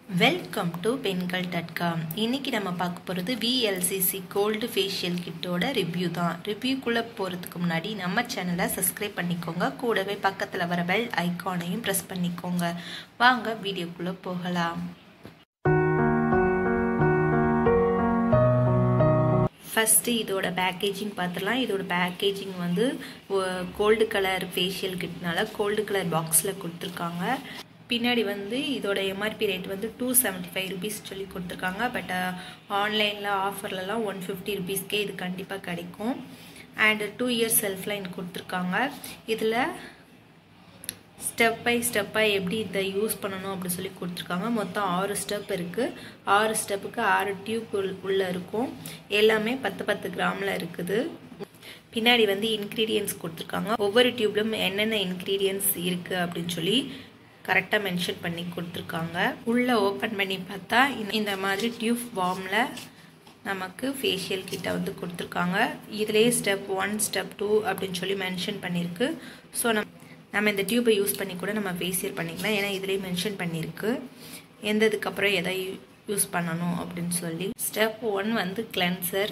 welcome to Pengal dot com இன்றைக்கி நம்ம பார்க்க போகிறது விஎல்சிசி கோல்டு ஃபேஷியல் கிட்டோட ரிவ்யூ தான் ரிவ்யூக்குள்ளே போகிறதுக்கு முன்னாடி நம்ம சேனலை சப்ஸ்கிரைப் பண்ணிக்கோங்க கூடவே பக்கத்தில் வர பெல் ஐக்கானையும் ப்ரெஸ் பண்ணிக்கோங்க வாங்க வீடியோக்குள்ளே போகலாம் ஃபஸ்ட்டு இதோட பேக்கேஜிங் பார்த்துடலாம் இதோட பேக்கேஜிங் வந்து கோல்டு கலர் ஃபேஷியல் கிட்னால கோல்டு கலர் பாக்ஸில் கொடுத்துருக்காங்க பின்னாடி வந்து இதோட எம்ஆர்பி ரேட் வந்து டூ செவன்ட்டி ஃபைவ் ருபீஸ் சொல்லி கொடுத்துருக்காங்க பட் ஆன்லைனில் ஆஃபர்லலாம் ஒன் ஃபிஃப்டி ருபீஸ்க்கே இது கண்டிப்பாக கிடைக்கும் and two years shelf life கொடுத்துருக்காங்க இதில் ஸ்டெப் பை ஸ்டெப்பாக எப்படி இதை யூஸ் பண்ணணும் அப்படி சொல்லி கொடுத்துருக்காங்க மொத்தம் ஆறு ஸ்டெப் இருக்குது ஆறு ஸ்டெப்புக்கு ஆறு டியூப் உள்ளே இருக்கும் எல்லாமே பத்து பத்து கிராமில் இருக்குது பின்னாடி வந்து இன்க்ரீடியன்ஸ் கொடுத்துருக்காங்க ஒவ்வொரு டியூப்லையும் என்னென்ன இன்க்ரீடியன்ஸ் இருக்குது அப்படின்னு சொல்லி கரெக்டாக மென்ஷன் பண்ணி கொடுத்துருக்காங்க உள்ளே ஓப்பன் பண்ணி பார்த்தா இந்த மாதிரி டியூப் வார்மில் நமக்கு ஃபேஷியல் கிட்ட வந்து கொடுத்துருக்காங்க இதுலேயே ஸ்டெப் ஒன் ஸ்டெப் டூ அப்படின்னு சொல்லி மென்ஷன் பண்ணியிருக்கு ஸோ நம்ம நம்ம இந்த டியூப்பை யூஸ் பண்ணி கூட நம்ம ஃபேஷியல் பண்ணிக்கலாம் ஏன்னா இதுலேயே மென்ஷன் பண்ணியிருக்கு எந்த இதுக்கப்புறம் எதை யூஸ் பண்ணணும் அப்படின்னு சொல்லி ஸ்டெப் ஒன் வந்து கிளென்சர்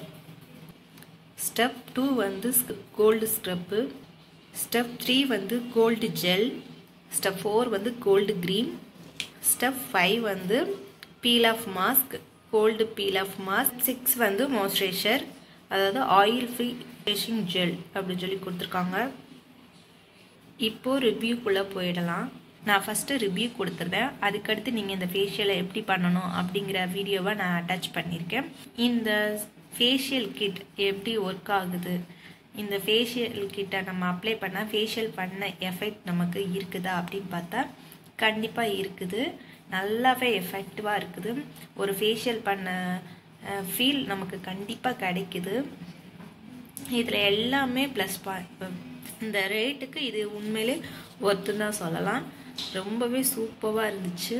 ஸ்டெப் டூ வந்து கோல்டு ஸ்க்ரப்பு ஸ்டெப் த்ரீ வந்து கோல்டு ஜெல் ஸ்டெப் ஃபோர் வந்து கோல்டு க்ரீன் ஸ்டெப் ஃபைவ் வந்து peel off mask gold peel off mask six வந்து மாய்ஸ்சரைசர் அதாவது ஆயில் ஃப்ரீ ஃபேஷிங் ஜெல் அப்படின்னு சொல்லி கொடுத்துருக்காங்க இப்போது ரிவ்யூக்குள்ளே போயிடலாம் நான் ஃபஸ்ட்டு ரிவ்யூ கொடுத்துருந்தேன் அதுக்கடுத்து நீங்கள் இந்த ஃபேஷியலை எப்படி பண்ணணும் அப்படிங்கிற வீடியோவை நான் அட்டாச் பண்ணியிருக்கேன் இந்த ஃபேஷியல் கிட் எப்படி ஒர்க் ஆகுது இந்த ஃபேஷியல் கிட்டை நம்ம அப்ளை பண்ணால் ஃபேஷியல் பண்ண எஃபெக்ட் நமக்கு இருக்குதா அப்படின்னு பார்த்தா கண்டிப்பாக இருக்குது நல்லாவே எஃபெக்டிவாக இருக்குது ஒரு ஃபேஷியல் பண்ண ஃபீல் நமக்கு கண்டிப்பாக கிடைக்குது இதில் எல்லாமே ப்ளஸ் பாயிண்ட் இந்த ரேட்டுக்கு இது உண்மையிலே ஒர்த்து தான் சொல்லலாம் ரொம்பவே சூப்பராக இருந்துச்சு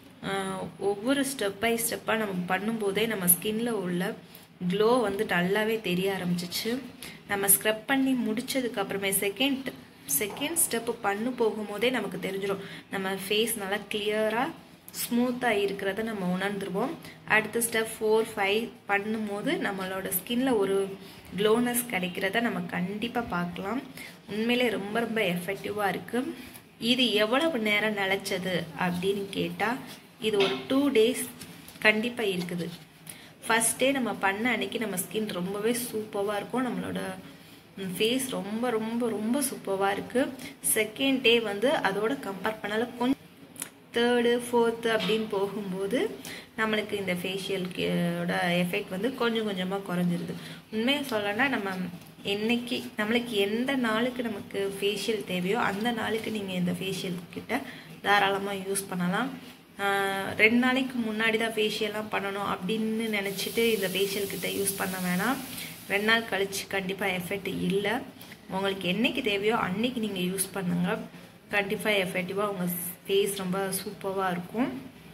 ஒவ்வொரு ஸ்டெப் பை ஸ்டெப்பாக நம்ம பண்ணும்போதே நம்ம ஸ்கின்ல உள்ள க்ளோ வந்து நல்லாவே தெரிய ஆரம்பிச்சிச்சு நம்ம ஸ்க்ரப் பண்ணி முடிச்சதுக்கு அப்புறமே செகண்ட் செகண்ட் ஸ்டெப்பு பண்ணு போகும்போதே நமக்கு தெரிஞ்சிடும் நம்ம ஃபேஸ் நல்லா கிளியராக ஸ்மூத்தாக இருக்கிறத நம்ம உணர்ந்துருவோம் அடுத்த ஸ்டெப் ஃபோர் ஃபைவ் பண்ணும்போது நம்மளோட ஸ்கின்ல ஒரு க்ளோனஸ் கிடைக்கிறத நம்ம கண்டிப்பாக பார்க்கலாம் உண்மையிலே ரொம்ப ரொம்ப எஃபெக்டிவாக இருக்குது இது எவ்வளவு நேரம் நிலச்சது அப்படின்னு கேட்டால் இது ஒரு டூ டேஸ் கண்டிப்பாக இருக்குது ஃபஸ்ட் டே நம்ம பண்ண அன்னைக்கு நம்ம ஸ்கின் ரொம்பவே சூப்பராக இருக்கும் நம்மளோட ஃபேஸ் ரொம்ப ரொம்ப ரொம்ப சூப்பராக இருக்குது செகண்ட் டே வந்து அதோட கம்பேர் பண்ணால கொஞ்சம் தேர்டு ஃபோர்த்து அப்படின்னு போகும்போது நம்மளுக்கு இந்த ஃபேஷியல்கோட எஃபெக்ட் வந்து கொஞ்சம் கொஞ்சமாக குறைஞ்சிருது உண்மையை சொல்லனா நம்ம என்னைக்கு நம்மளுக்கு எந்த நாளுக்கு நமக்கு ஃபேஷியல் தேவையோ அந்த நாளுக்கு நீங்கள் இந்த ஃபேஷியல் கிட்ட தாராளமாக யூஸ் பண்ணலாம் ரெண்டு நாளைக்கு முன்னாடி தான் ஃபேஷியல்லாம் பண்ணணும் அப்படின்னு நினச்சிட்டு இந்த ஃபேஷியல் கிட்ட யூஸ் பண்ண வேணாம் ரெண்டு நாள் கழிச்சு கண்டிப்பாக எஃபெக்ட் இல்லை உங்களுக்கு என்றைக்கு தேவையோ அன்னைக்கு நீங்கள் யூஸ் பண்ணுங்கள் கண்டிப்பாக எஃபெக்டிவாக உங்கள் ஃபேஸ் ரொம்ப சூப்பராக இருக்கும்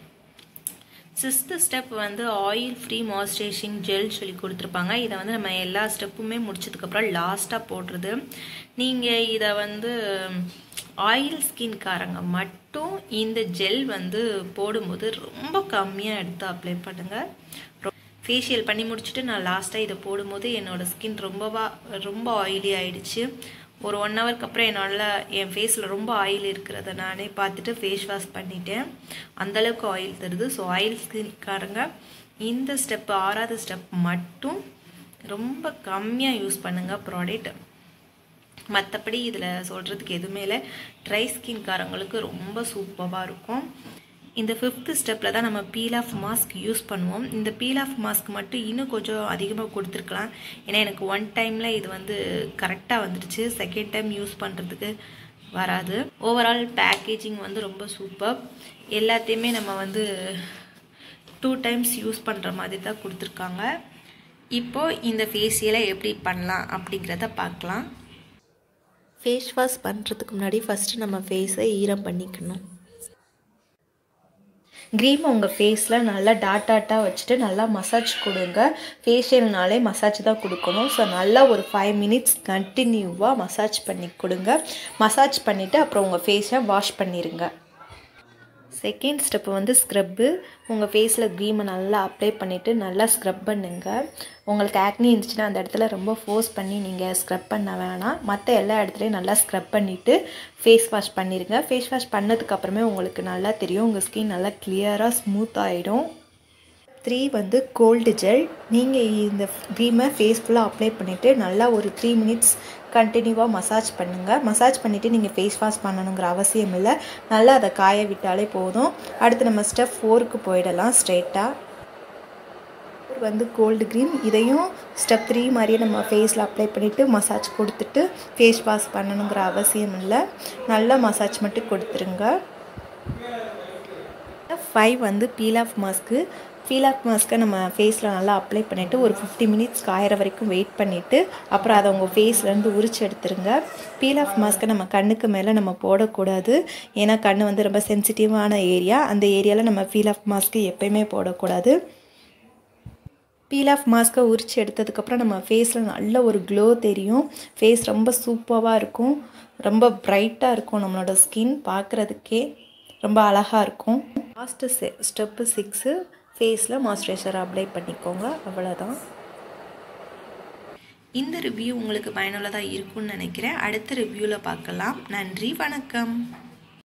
சிக்ஸ்த்து ஸ்டெப் வந்து ஆயில் ஃப்ரீ மாய்ஸ்சரைசிங் ஜெல் சொல்லி கொடுத்துருப்பாங்க இதை வந்து நம்ம எல்லா ஸ்டெப்புமே முடிச்சதுக்கப்புறம் லாஸ்ட்டாக போடுறது நீங்கள் இதை வந்து ஆயில் ஸ்கின்காரங்க மட்டும் இந்த ஜெல் வந்து போடும்போது ரொம்ப கம்மியாக எடுத்து அப்ளை பண்ணுங்கள் ஃபேஷியல் பண்ணி முடிச்சுட்டு நான் லாஸ்ட்டாக இதை போடும்போது என்னோடய ஸ்கின் ரொம்பவா ரொம்ப ஆயிலி ஆயிடுச்சு ஒரு ஒன் ஹவருக்கு அப்புறம் என்னால் என் ஃபேஸில் ரொம்ப ஆயில் இருக்கிறத நானே பார்த்துட்டு ஃபேஸ் வாஷ் பண்ணிட்டேன் அந்தளவுக்கு ஆயில் தருது ஸோ ஆயில் ஸ்கின்காரங்க இந்த ஸ்டெப் ஆறாவது ஸ்டெப் மட்டும் ரொம்ப கம்மியாக யூஸ் பண்ணுங்கள் ப்ராடக்ட் மற்றபடி இதில் சொல்கிறதுக்கு எதுவுமே இல்லை ட்ரை ஸ்கின்காரங்களுக்கு ரொம்ப சூப்பராக இருக்கும் இந்த ஃபிஃப்த்து ஸ்டெப்பில் தான் நம்ம பீல் ஆஃப் மாஸ்க் யூஸ் பண்ணுவோம் இந்த பீல் ஆஃப் மாஸ்க் மட்டும் இன்னும் கொஞ்சம் அதிகமாக கொடுத்துருக்கலாம் ஏன்னா எனக்கு ஒன் டைமில் இது வந்து கரெக்டாக வந்துடுச்சு செகண்ட் டைம் யூஸ் பண்ணுறதுக்கு வராது ஓவரால் பேக்கேஜிங் வந்து ரொம்ப சூப்பர் எல்லாத்தையுமே நம்ம வந்து டூ டைம்ஸ் யூஸ் பண்ணுற மாதிரி தான் கொடுத்துருக்காங்க இப்போது இந்த ஃபேஷியலை எப்படி பண்ணலாம் அப்படிங்கிறத பார்க்கலாம் ஃபேஸ் வாஷ் பண்ணுறதுக்கு முன்னாடி ஃபஸ்ட்டு நம்ம ஃபேஸை ஈரம் பண்ணிக்கணும் க்ரீம் உங்கள் ஃபேஸில் நல்லா டாட் டாட்டாக வச்சுட்டு நல்லா மசாஜ் கொடுங்க ஃபேஷியல்னாலே மசாஜ் தான் கொடுக்கணும் ஸோ நல்லா ஒரு ஃபைவ் மினிட்ஸ் கண்டினியூவாக மசாஜ் பண்ணி கொடுங்க மசாஜ் பண்ணிவிட்டு அப்புறம் உங்கள் ஃபேஸை வாஷ் பண்ணிடுங்க செகண்ட் ஸ்டெப்பு வந்து ஸ்க்ரப்பு உங்கள் ஃபேஸில் க்ரீமை நல்லா அப்ளை பண்ணிவிட்டு நல்லா ஸ்க்ரப் பண்ணுங்க உங்களுக்கு ஆக்னி இருந்துச்சுன்னா அந்த இடத்துல ரொம்ப ஃபோர்ஸ் பண்ணி நீங்கள் ஸ்க்ரப் பண்ண வேணாம் மற்ற எல்லா இடத்துலையும் நல்லா ஸ்க்ரப் பண்ணிவிட்டு ஃபேஸ் வாஷ் பண்ணிடுங்க ஃபேஸ் வாஷ் பண்ணதுக்கப்புறமே உங்களுக்கு நல்லா தெரியும் உங்கள் ஸ்கின் நல்லா கிளியராக ஸ்மூத் ஆகிடும் த்ரீ வந்து கோல்டு ஜெல் நீங்கள் இந்த க்ரீமை ஃபேஸ் ஃபுல்லாக அப்ளை பண்ணிவிட்டு நல்லா ஒரு த்ரீ மினிட்ஸ் கண்டினியூவாக மசாஜ் பண்ணுங்கள் மசாஜ் பண்ணிவிட்டு நீங்கள் ஃபேஸ் வாஷ் பண்ணணுங்கிற அவசியம் இல்லை நல்லா அதை காய விட்டாலே போதும் அடுத்து நம்ம ஸ்டெப் ஃபோருக்கு போயிடலாம் ஸ்ட்ரெயிட்டாக வந்து கோல்டு க்ரீம் இதையும் ஸ்டெப் த்ரீ மாதிரியே நம்ம ஃபேஸில் அப்ளை பண்ணிவிட்டு மசாஜ் கொடுத்துட்டு ஃபேஸ் வாஷ் பண்ணணுங்கிற அவசியம் இல்லை நல்லா மசாஜ் மட்டும் கொடுத்துருங்க ஃபைவ் வந்து peel off mask peel off மாஸ்க்கை நம்ம ஃபேஸில் நல்லா அப்ளை பண்ணிவிட்டு ஒரு ஃபிஃப்டி மினிட்ஸ் காயிற வரைக்கும் வெயிட் பண்ணிவிட்டு அப்புறம் அதை உங்கள் ஃபேஸ்லேருந்து உரிச்சு எடுத்துருங்க பீல் ஆஃப் மாஸ்க்கை நம்ம கண்ணுக்கு மேலே நம்ம போடக்கூடாது ஏன்னா கண் வந்து ரொம்ப சென்சிட்டிவான ஏரியா அந்த ஏரியாவில் நம்ம பீல் ஆஃப் மாஸ்க்கு எப்போயுமே போடக்கூடாது பீல் ஆஃப் மாஸ்க்கை உரித்து எடுத்ததுக்கப்புறம் நம்ம ஃபேஸில் நல்ல ஒரு க்ளோ தெரியும் ஃபேஸ் ரொம்ப சூப்பராக இருக்கும் ரொம்ப ப்ரைட்டாக இருக்கும் நம்மளோட ஸ்கின் பார்க்குறதுக்கே ரொம்ப அழகாக இருக்கும் லாஸ்ட்டு செ ஸ்டெப்பு சிக்ஸு ஃபேஸில் மாய்ஸ்சரைசர் அப்ளை பண்ணிக்கோங்க அவ்வளோதான் இந்த ரிவ்யூ உங்களுக்கு பயனுள்ளதாக இருக்கும்னு நினைக்கிறேன் அடுத்த ரிவ்யூவில் பார்க்கலாம் நன்றி வணக்கம்